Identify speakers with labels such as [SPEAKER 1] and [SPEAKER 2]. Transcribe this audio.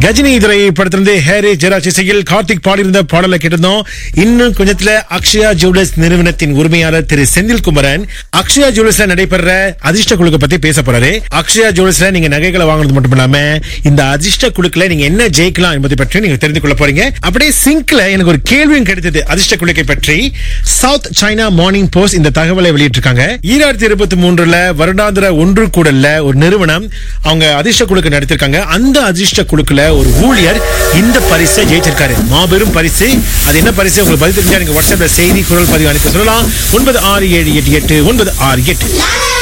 [SPEAKER 1] கஜினி திரைப்படத்திலிருந்து ஹேரி ஜெராஜ் இசையில் கார்த்திக் பாடியிருந்த பாடலை கேட்டிருந்தோம் இன்னும் கொஞ்சத்துல அக்ஷயா ஜுவல்லர்ஸ் நிறுவனத்தின் உரிமையாளர் திரு செந்தில்குமரன் அக்ஷயா ஜுவல்லர்ஸ்ல நடைபெற அதிர்ஷ்ட குழுக்க பத்தி பேச போறாரு அக்ஷயா ஜுவல்லர்ஸ்ல நீங்க நகைகளை வாங்குறது மட்டும் இல்லாம இந்த அதிர்ஷ்ட குழுக்களை நீங்க என்ன ஜெயிக்கலாம் என்பதை பற்றி நீங்க தெரிந்து கொள்ள போறீங்க அப்படியே சிங்க்ல எனக்கு ஒரு கேள்வியும் கிடைத்தது அதிர்ஷ்ட குழுக்கை பற்றி சவுத் சைனா மார்னிங் போஸ்ட் இந்த தகவலை வெளியிட்டிருக்காங்க ஈராயிரத்தி இருபத்தி மூன்றுல வருடாந்திர ஒன்று கூடல்ல ஒரு நிறுவனம் அவங்க அதிர்ஷ்ட குழுக்கு நடத்திருக்காங்க அந்த அதிர்ஷ்ட குழுக்குல ஒரு ஊழியர் இந்த பரிசை ஜெயிச்சிருக்காரு மாபெரும் பரிசு அது என்ன பரிசு உங்களுக்கு பதில் தெரிஞ்சா நீங்க வாட்ஸ்அப்ல செய்தி குரல் பதிவு அனுப்பி சொல்லலாம் ஒன்பது ஆறு ஏழு எட்டு எட்டு ஒன்பது ஆறு எட்டு